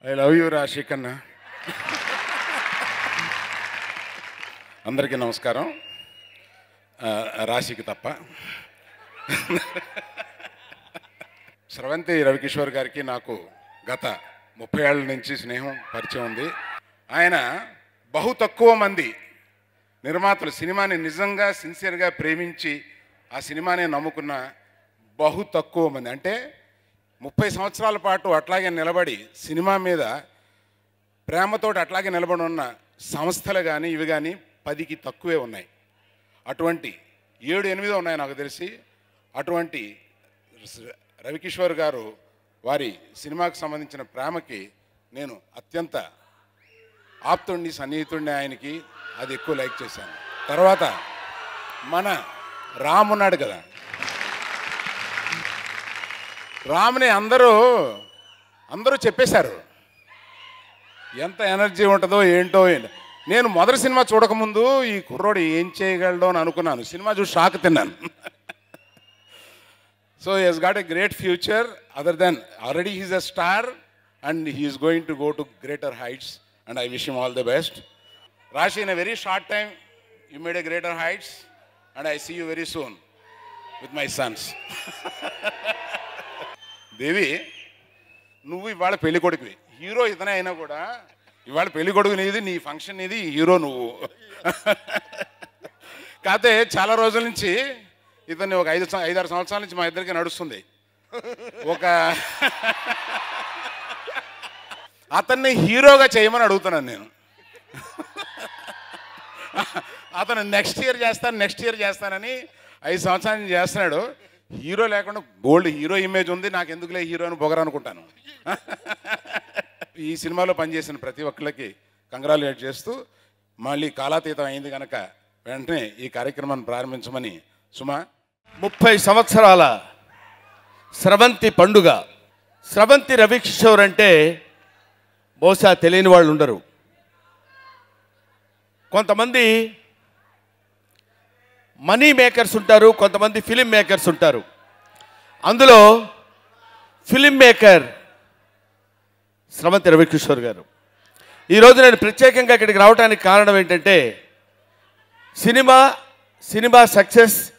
I love you రాశిక్ అన్న అందరికీ నమస్కారం ఆ, రాశికి తప్ప స్రవంతి రవికిషోర్ గారికి నాకు గత ముప్పై ఏళ్ళ నుంచి స్నేహం పరిచయం ఉంది ఆయన బహు తక్కువ మంది నిర్మాతలు సినిమాని నిజంగా సిన్సియర్గా ప్రేమించి ఆ సినిమాని నమ్ముకున్న బహు తక్కువ మంది అంటే ముప్పై సంవత్సరాల పాటు అట్లాగే నిలబడి సినిమా మీద ప్రేమతోటి అట్లాగే నిలబడి ఉన్న సంస్థలు కానీ ఇవి కానీ పదికి తక్కువే ఉన్నాయి అటువంటి ఏడు ఎనిమిదో ఉన్నాయి నాకు తెలిసి అటువంటి ర- రవికిషోర్ గారు వారి సినిమాకు సంబంధించిన ప్రేమకి నేను అత్యంత ఆప్తుడిని సన్నిహితుడిని ఆయనకి అది ఎక్కువ లైక్ చేశాను తర్వాత మన రామ్ ఉన్నాడు కదా రామ్ని అందరూ అందరూ చెప్పేశారు ఎంత ఎనర్జీ ఉంటుందో ఏంటో ఏంటో నేను మొదటి సినిమా చూడకముందు ఈ కుర్రోడు ఏం చేయగలడో అని అనుకున్నాను సినిమా చూసి షాక్ తిన్నాను so he's got a great future other than already he's a star and he's going to go to greater heights and I wish him all the best Rashi in a very short time you made a greater heights and I see you very soon with my sons Devi నువ్వు ఇవాళ పెళ్లి కొడుకువి hero ఇతనే అయినా కూడా ఇవాళ పెళ్లి కొడుకు నీది నీ ఫంక్షన్ నీది హీరో నువ్వు కాకపోతే చాలా రోజుల నుంచి ఇతన్ని ఒక ఐదు సం- ఐదారు సంవత్సరాల నుంచి మా ఇద్దరికి నడుస్తుంది ఒక అతన్ని హీరోగా చేయమని అడుగుతున్నాను నేను అతను నెక్స్ట్ ఇయర్ చేస్తాను నెక్స్ట్ ఇయర్ చేస్తానని ఐదు సంవత్సరాల నుంచి చేస్తున్నాడు హీరో లేకుండా గోల్డ్ హీరో ఇమేజ్ ఉంది నాకు ఎందుకులే హీరో అని పొగరు అనుకుంటాను ఈ సినిమాలో పనిచేసిన ప్రతి ఒక్కరికి కంగ్రాచులేట్ చేస్తూ మళ్ళీ కాలాతీతం అయింది కనుక వెంటనే ఈ కార్యక్రమాన్ని ప్రారంభించమని సుమా ముప్పై సంవత్సరాల స్రవంతి పండుగ స్రవంతి రవికిషోర్ అంటే బహుశా తెలియని వాళ్ళు ఉండరు కొంతమంది మనీ మేకర్స్ ఉంటారు కొంతమంది ఫిలిం మేకర్స్ ఉంటారు అందులో ఫిలిం మేకర్ స్రవంతి రవికిషోర్ గారు ఈరోజు నేను ప్రత్యేకంగా ఇక్కడికి రావడానికి కారణం ఏంటంటే సినిమా సినిమా సక్సెస్